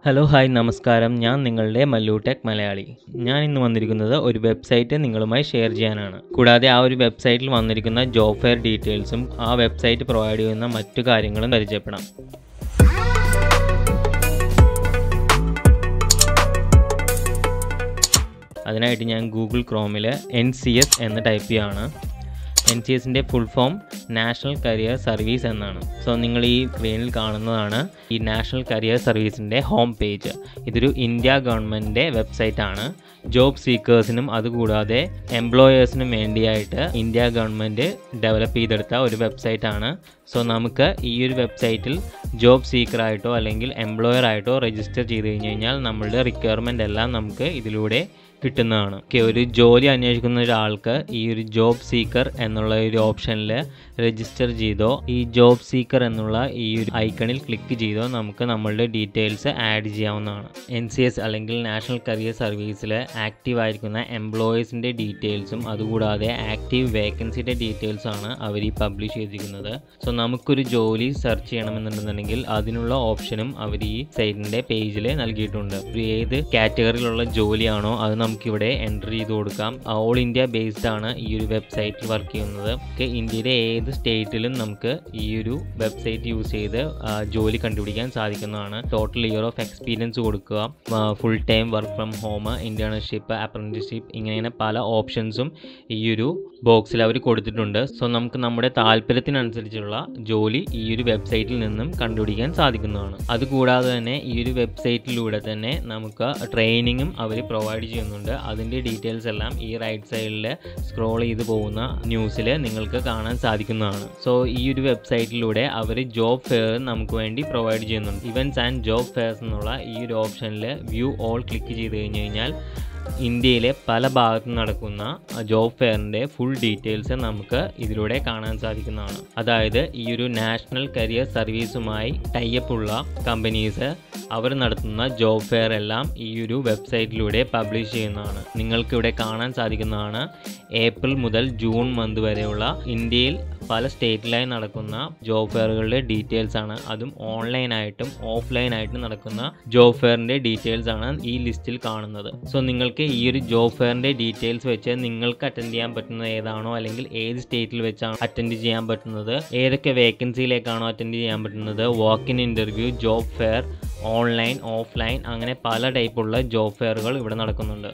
hello hi നമസ്കാരം ഞാൻ നിങ്ങളുടെ മല്ലു ടെക് മലയാളി ഞാൻ ഇന്ന് വന്നിരിക്കുന്നത് ഒരു വെബ്സൈറ്റ് നിങ്ങളുമായി ഷെയർ ചെയ്യാനാണ് കൂടാതെ ആ ഒരു വെബ്സൈറ്റിൽ വന്നിരിക്കുന്ന ജോബ് ഫെയർ ഡീറ്റെയിൽസും ആ വെബ്സൈറ്റ് പ്രൊവൈഡ് ചെയ്യുന്ന മറ്റു കാര്യങ്ങളും പരിചയപ്പെടാം അതിനായിട്ട് ഞാൻ ഗൂഗിൾ ക്രോമിൽ എൻ സി എസ് എന്ന് ടൈപ്പ് ചെയ്യുകയാണ് എൻ സി എസിൻ്റെ full form national career service എന്നാണ് സോ നിങ്ങൾ ഈ സ്ക്രീനിൽ കാണുന്നതാണ് ഈ നാഷണൽ കരിയർ സർവീസിൻ്റെ ഹോം പേജ് ഇതൊരു ഇന്ത്യ ഗവൺമെൻറ്റിൻ്റെ വെബ്സൈറ്റാണ് ജോബ് സീക്കേഴ്സിനും അതുകൂടാതെ എംപ്ലോയേഴ്സിനും വേണ്ടിയായിട്ട് ഇന്ത്യ ഗവൺമെൻറ് ഡെവലപ്പ് ചെയ്തെടുത്ത ഒരു വെബ്സൈറ്റാണ് സോ നമുക്ക് ഈ ഒരു വെബ്സൈറ്റിൽ ജോബ് സീക്കറായിട്ടോ അല്ലെങ്കിൽ എംപ്ലോയർ ആയിട്ടോ രജിസ്റ്റർ ചെയ്ത് കഴിഞ്ഞ് കഴിഞ്ഞാൽ നമ്മളുടെ റിക്വയർമെൻ്റ് എല്ലാം നമുക്ക് ഇതിലൂടെ കിട്ടുന്നതാണ് ഓക്കെ ഒരു ജോലി അന്വേഷിക്കുന്ന ഒരാൾക്ക് ഈ ഒരു ജോബ് സീക്കർ എന്നുള്ള ഒരു ഓപ്ഷനിൽ രജിസ്റ്റർ ചെയ്തോ ഈ ജോബ് സീക്കർ എന്നുള്ള ഈ ഒരു ഐക്കണിൽ ക്ലിക്ക് ചെയ്തോ നമുക്ക് നമ്മളുടെ ഡീറ്റെയിൽസ് ആഡ് ചെയ്യാവുന്നതാണ് എൻ സി എസ് അല്ലെങ്കിൽ നാഷണൽ കരിയർ സർവീസിൽ ആക്റ്റീവ് ആയിരിക്കുന്ന എംപ്ലോയീസിൻ്റെ ഡീറ്റെയിൽസും അതുകൂടാതെ ആക്റ്റീവ് വേക്കൻസിയുടെ ഡീറ്റെയിൽസാണ് അവർ ഈ പബ്ലിഷ് ചെയ്തിരിക്കുന്നത് സോ നമുക്കൊരു ജോലി സെർച്ച് ചെയ്യണമെന്നുണ്ടെന്നുണ്ടെങ്കിൽ അതിനുള്ള ഓപ്ഷനും അവർ ഈ സൈറ്റിൻ്റെ പേജിൽ നൽകിയിട്ടുണ്ട് ഒരു ഏത് കാറ്റഗറിയിലുള്ള ജോലിയാണോ അത് നമുക്കിവിടെ എൻ്റർ ചെയ്ത് കൊടുക്കാം ഓൾ ഇന്ത്യ ബേസ്ഡ് ആണ് ഈ ഒരു വെബ്സൈറ്റ് വർക്ക് ചെയ്യുന്നത് ഒക്കെ ഇന്ത്യയിലെ ഏത് സ്റ്റേറ്റിലും നമുക്ക് ഈ ഒരു വെബ്സൈറ്റ് യൂസ് ചെയ്ത് ആ, ജോലി കണ്ടുപിടിക്കാൻ സാധിക്കുന്നതാണ് ടോട്ടൽ ഇയർ ഓഫ് എക്സ്പീരിയൻസ് കൊടുക്കുക full time work from home internship apprenticeship ഇങ്ങനെ പല ഓപ്ഷൻസും ഈ ഒരു ബോക്സിൽ അവർ കൊടുത്തിട്ടുണ്ട് സോ നമുക്ക് നമ്മുടെ താല്പര്യത്തിനനുസരിച്ചുള്ള ജോലി ഈ ഒരു വെബ്സൈറ്റിൽ നിന്നും കണ്ടുപിടിക്കാൻ സാധിക്കുന്നതാണ് അതുകൂടാതെ തന്നെ ഈ ഒരു വെബ്സൈറ്റിലൂടെ തന്നെ നമുക്ക് ട്രെയിനിങ്ങും അവർ പ്രൊവൈഡ് ചെയ്യുന്നുണ്ട് അതിൻ്റെ ഡീറ്റെയിൽസ് എല്ലാം ഈ റൈറ്റ് സൈഡിൽ സ്ക്രോൾ ചെയ്ത് പോകുന്ന ന്യൂസിൽ നിങ്ങൾക്ക് കാണാൻ സാധിക്കുന്നതാണ് സോ ഈ ഒരു വെബ്സൈറ്റിലൂടെ അവർ ജോബ് ഫെയർ നമുക്ക് വേണ്ടി പ്രൊവൈഡ് ചെയ്യുന്നുണ്ട് ഇവൻറ്റ്സ് ആൻഡ് ജോബ് ഫെയർസ് എന്നുള്ള ഈ ഒരു ഓപ്ഷനിൽ വ്യൂ ഓൾ ക്ലിക്ക് ചെയ്ത് കഴിഞ്ഞ് കഴിഞ്ഞാൽ ഇന്ത്യയിലെ പല ഭാഗത്തും നടക്കുന്ന ജോബ് ഫെയറിൻ്റെ ഫുൾ ഡീറ്റെയിൽസ് നമുക്ക് ഇതിലൂടെ കാണാൻ സാധിക്കുന്നതാണ് അതായത് ഈ ഒരു നാഷണൽ കരിയർ സർവീസുമായി ടൈപ്പ് ഉള്ള കമ്പനീസ് അവർ നടത്തുന്ന ജോബ് ഫെയർ എല്ലാം ഈ ഒരു വെബ്സൈറ്റിലൂടെ പബ്ലിഷ് ചെയ്യുന്നതാണ് നിങ്ങൾക്ക് ഇവിടെ കാണാൻ സാധിക്കുന്നതാണ് ഏപ്രിൽ മുതൽ ജൂൺ മന്ത് വരെയുള്ള ഇന്ത്യയിൽ പല സ്റ്റേറ്റിലായി നടക്കുന്ന ജോബ് ഫെയറുകളുടെ ഡീറ്റെയിൽസ് ആണ് അതും ഓൺലൈനായിട്ടും ഓഫ്ലൈനായിട്ടും നടക്കുന്ന ജോബ് ഫെയറിൻ്റെ ഡീറ്റെയിൽസ് ആണ് ഈ ലിസ്റ്റിൽ കാണുന്നത് സോ നിങ്ങൾക്ക് ഈ ഒരു ജോബ് ഫെയറിൻ്റെ ഡീറ്റെയിൽസ് വെച്ച് നിങ്ങൾക്ക് അറ്റൻഡ് ചെയ്യാൻ പറ്റുന്നത് ഏതാണോ അല്ലെങ്കിൽ ഏത് സ്റ്റേറ്റിൽ വെച്ചാണ് അറ്റൻഡ് ചെയ്യാൻ പറ്റുന്നത് ഏതൊക്കെ വേക്കൻസിയിലേക്കാണോ അറ്റൻഡ് ചെയ്യാൻ പറ്റുന്നത് walk in interview job fair online offline അങ്ങനെ പല ടൈപ്പുള്ള ജോബ് ഫെയറുകൾ ഇവിടെ നടക്കുന്നുണ്ട്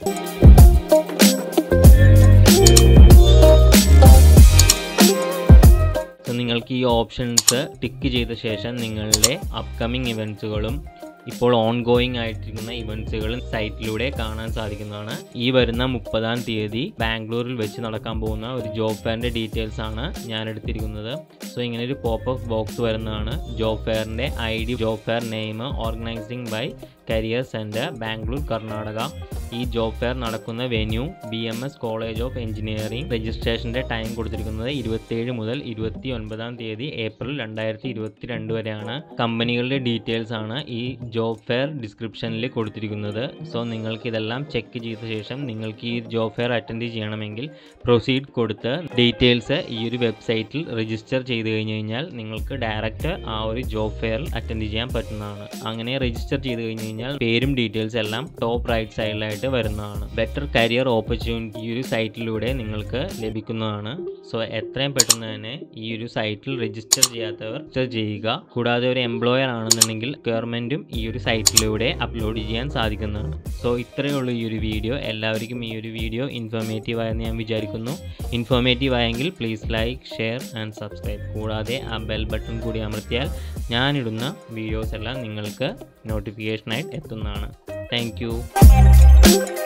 സോ നിങ്ങൾക്ക് ഈ ഓപ്ഷൻസ് ടിക്ക് ചെയ്ത ശേഷം നിങ്ങളുടെ അപ്കമിങ് ഇവൻറ്റ്സുകളും ഇപ്പോൾ ഓൺ ഗോയിങ് ആയിട്ടിരിക്കുന്ന ഇവൻറ്റ്സുകളും സൈറ്റിലൂടെ കാണാൻ സാധിക്കുന്നതാണ് ഈ വരുന്ന മുപ്പതാം തീയതി ബാംഗ്ലൂരിൽ വെച്ച് നടക്കാൻ പോകുന്ന ഒരു ജോബ് ഫെയറിൻ്റെ ഡീറ്റെയിൽസ് ആണ് ഞാൻ എടുത്തിരിക്കുന്നത് സോ ഇങ്ങനെ ഒരു പോപ്പ് അപ്പ് ബോക്സ് വരുന്നതാണ് ജോബ് ഫെയറിൻ്റെ I D job fair name organizing by career centre Bangalore Karnataka ഈ ജോബ് ഫെയർ നടക്കുന്ന venue B M S college of engineering രജിസ്ട്രേഷൻ്റെ ടൈം കൊടുത്തിരിക്കുന്നത് ഇരുപത്തേഴ് മുതൽ ഇരുപത്തി ഒൻപതാം തീയതി ഏപ്രിൽ രണ്ടായിരത്തി ഇരുപത്തി രണ്ട് വരെയാണ് കമ്പനികളുടെ ഡീറ്റെയിൽസ് ആണ് ഈ ജോബ് ഫെയർ ഡിസ്ക്രിപ്ഷനിൽ കൊടുത്തിരിക്കുന്നത് സോ നിങ്ങൾക്ക് ഇതെല്ലാം ചെക്ക് ചെയ്ത ശേഷം നിങ്ങൾക്ക് ഈ ജോബ് ഫെയർ അറ്റൻഡ് ചെയ്യണമെങ്കിൽ പ്രൊസീഡ് കൊടുത്ത് ഡീറ്റെയിൽസ് ഈ ഒരു വെബ്സൈറ്റിൽ രജിസ്റ്റർ ചെയ്ത് കഴിഞ്ഞ് കഴിഞ്ഞാൽ നിങ്ങൾക്ക് ഡയറക്റ്റ് ആ ഒരു ജോബ് ഫെയറിൽ അറ്റൻഡ് ചെയ്യാൻ പറ്റുന്നതാണ് അങ്ങനെ രജിസ്റ്റർ ചെയ്ത് കഴിഞ്ഞ് കഴിഞ്ഞാൽ പേരും ഡീറ്റെയിൽസ് എല്ലാം ടോപ്പ് റൈറ്റ് സൈഡിലായിട്ട് വരുന്നതാണ് ബെറ്റർ കരിയർ ഓപ്പർച്യൂണിറ്റി ഈ ഒരു സൈറ്റിലൂടെ നിങ്ങൾക്ക് ലഭിക്കുന്നതാണ് സോ എത്രയും പെട്ടെന്ന് തന്നെ ഈ ഒരു സൈറ്റിൽ രജിസ്റ്റർ ചെയ്യാത്തവർ രജിസ്റ്റർ ചെയ്യുക കൂടാതെ ഒരു എംപ്ലോയർ ആണെന്നുണ്ടെങ്കിൽ ഗവൺമെൻറ്റും ഈ ഒരു സൈറ്റിലൂടെ അപ്ലോഡ് ചെയ്യാൻ സാധിക്കുന്നതാണ് സോ ഇത്രയേ ഉള്ളൂ ഈ ഒരു വീഡിയോ എല്ലാവർക്കും ഈ ഒരു വീഡിയോ ഇൻഫോർമേറ്റീവ് ആയെന്ന് ഞാൻ വിചാരിക്കുന്നു ഇൻഫോർമേറ്റീവ് ആയെങ്കിൽ please like share and subscribe കൂടാതെ ആ ബെൽ ബട്ടൺ കൂടി അമർത്തിയാൽ ഞാനിടുന്ന വീഡിയോസ് എല്ലാം നിങ്ങൾക്ക് നോട്ടിഫിക്കേഷനായിട്ട് എത്തുന്നതാണ് താങ്ക്